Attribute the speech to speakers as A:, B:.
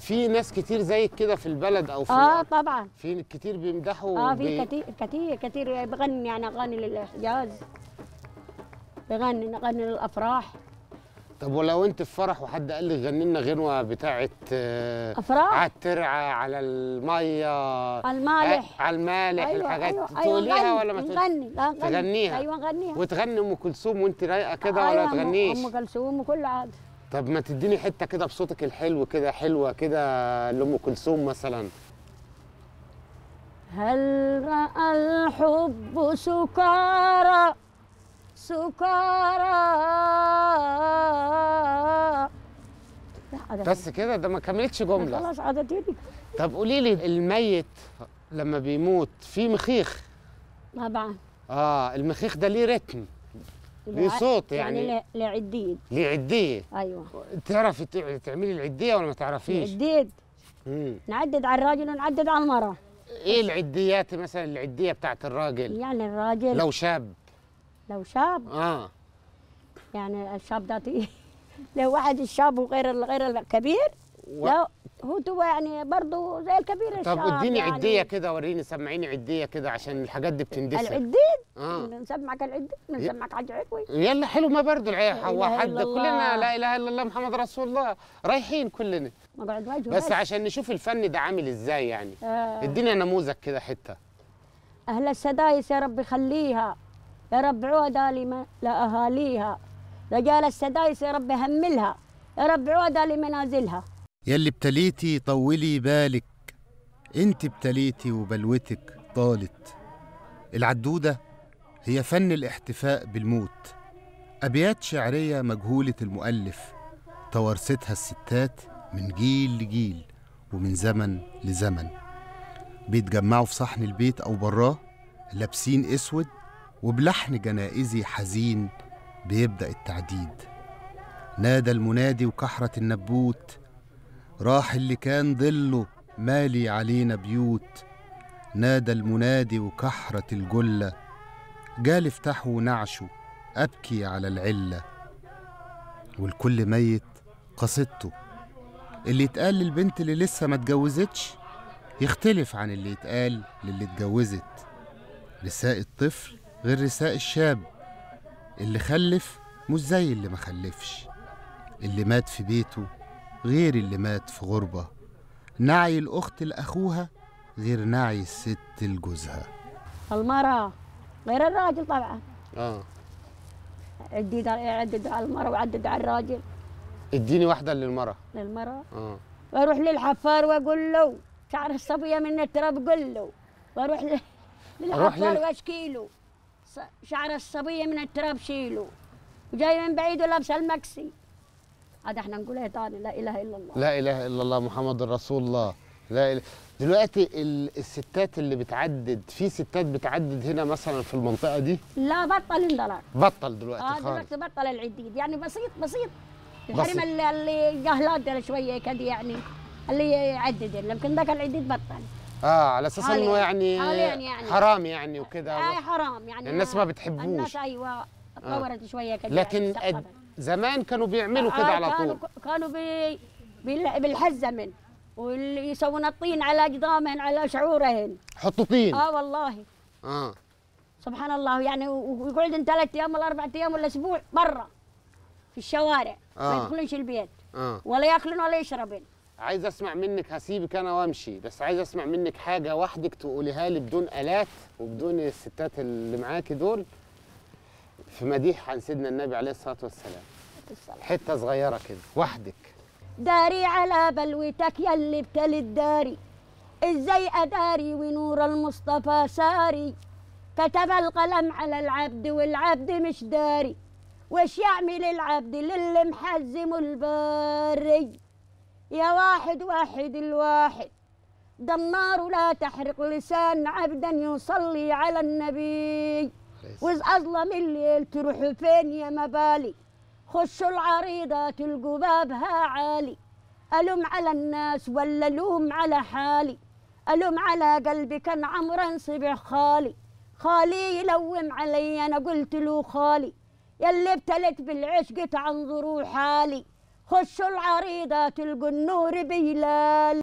A: في ناس كتير زيك كده في البلد او في
B: اه
A: الأرض.
B: طبعا
A: في كتير بيمدحوا
B: اه
A: بي-
B: في كتير كتير كتير بغني يعني اغاني للحجاز بغني اغاني للافراح
A: طب ولو انت في فرح وحد قال لك غني لنا غنوه بتاعه آه،
B: أفراح؟
A: على الترعه على الميه
B: على المالح.
A: آه، على المالح الحاجات تقوليها
B: نغني،
A: ولا ما تقوليش؟
B: نغني لا نغني
A: تغنيها
B: ايوه نغنيها
A: وتغني ام كلثوم وانت رايقه كده
B: أيوة،
A: ولا
B: أم-
A: تغنيش
B: ام كلثوم وكل عاد
A: طب ما تديني حته كده بصوتك الحلو كده حلوه كده لام كلثوم مثلا
B: هل رأى الحب سكارى سكارى لا عاد-
A: بس كده ده ما كملتش جمله
B: خلاص عادتي
A: طب قولي لي الميت لما بيموت في مخيخ
B: طبعا
A: اه المخيخ ده ليه رتم ليه صوت يعني
B: يعني ل- لعديد
A: ليه عديه
B: ايوه
A: تعرفي تع- تعملي العديه ولا ما تعرفيش
B: عديد
A: مم.
B: نعدد على الراجل ونعدد على المرأة
A: ايه العديات مثلا العديه بتاعت الراجل
B: يعني الراجل
A: لو شاب
B: لو شاب
A: اه
B: يعني الشاب ده تي- لو واحد الشاب وغير ال- غير الكبير
A: و-
B: لا هو تو يعني برضه زي الكبير
A: طب
B: الشاب
A: اديني
B: يعني
A: عديه كده وريني سمعيني عديه كده عشان الحاجات دي بتندثر
B: العديد
A: اه
B: نسمعك العديد نسمعك حاجة حلوة
A: يلا حلو ما برضه العيال
B: لا إله
A: حد
B: إلا الله.
A: كلنا لا اله الا الله محمد رسول الله رايحين كلنا
B: مقعد وجهه
A: بس عشان نشوف الفن ده عامل ازاي يعني
B: آه.
A: ادينا نموذج كده حته
B: أهل السدايس يا رب خليها يا رب عودة لما لأهاليها رجال السدايس يا رب هملها يا رب عودة لمنازلها
C: يلي ابتليتي طولي بالك انت ابتليتي وبلوتك طالت العدودة هي فن الاحتفاء بالموت أبيات شعرية مجهولة المؤلف توارثتها الستات من جيل لجيل ومن زمن لزمن بيتجمعوا في صحن البيت أو براه لابسين أسود وبلحن جنائزي حزين بيبدأ التعديد نادى المنادي وكحرة النبوت راح اللي كان ظله مالي علينا بيوت نادى المنادي وكحرة الجلة جال افتحوا نعشه أبكي على العلة والكل ميت قصيدته اللي اتقال للبنت اللي لسه ما اتجوزتش يختلف عن اللي اتقال للي اتجوزت رساء الطفل غير رساء الشاب اللي خلف مش زي اللي ما خلفش اللي مات في بيته غير اللي مات في غربة نعي الأخت لأخوها غير نعي الست لجوزها
B: المرأة غير الراجل طبعا
A: اه
B: عديد يعدد على المرأة ويعدد على الراجل
A: اديني واحده للمراه
B: للمرأة
A: اه
B: واروح للحفار واقول له شعر الصبيه من التراب قل له واروح ل-
A: أروح
B: للحفار
A: لل-
B: واشكي له ص- شعر الصبيه من التراب شيله وجاي من بعيد ولابس المكسي هذا احنا نقولها تاني لا اله الا الله
A: لا اله الا الله محمد رسول الله لا إله. دلوقتي ال- الستات اللي بتعدد في ستات بتعدد هنا مثلا في المنطقه دي
B: لا بطل اندلع
A: بطل دلوقتي
B: اه
A: خالص
B: دلوقتي بطل العديد يعني بسيط بسيط
A: بسيط.
B: الحريم اللي, اللي جهلات شويه كده يعني اللي يعدد لكن ذاك العديد بطل
A: اه على اساس
B: حالياً-
A: انه يعني,
B: حالياً يعني.
A: حرام يعني وكده
B: اي حرام يعني
A: الناس ما بتحبوش.
B: الناس ايوه تطورت شويه كده
A: لكن
B: يعني
A: أد... زمان كانوا بيعملوا كده
B: آه،
A: على
B: كانوا
A: طول
B: كانوا بي بال- بالحزمن واللي يسوون الطين على اجدامهن على شعورهن
A: حطوا طين
B: اه والله
A: اه
B: سبحان الله يعني و- ويقعدن ثلاث ايام ولا اربع ايام ولا اسبوع برا في الشوارع ما
A: آه.
B: يدخلونش البيت
A: اه
B: ولا ياكلون ولا يشربون
A: عايز اسمع منك هسيبك انا وامشي بس عايز اسمع منك حاجه وحدك تقوليها لي بدون الات وبدون الستات اللي معاكي دول في مديح عن سيدنا النبي عليه الصلاه والسلام حته صغيره كده وحدك
B: داري على بلوتك يلي ابتلي الداري ازاي اداري ونور المصطفى ساري كتب القلم على العبد والعبد مش داري وش يعمل العبد للي محزم الباري يا واحد واحد الواحد ده النار لا تحرق لسان عبدا يصلي على النبي وإذ أظلم الليل تروحوا فين يا مبالي خشوا العريضات القبابها عالي ألوم على الناس ولا لوم على حالي ألوم على قلبي كان عمرا صبح خالي خالي يلوم علي أنا قلت له خالي يلي ابتلت بالعشق تعنظروا حالي خشوا العريضة تلقوا النور بيلال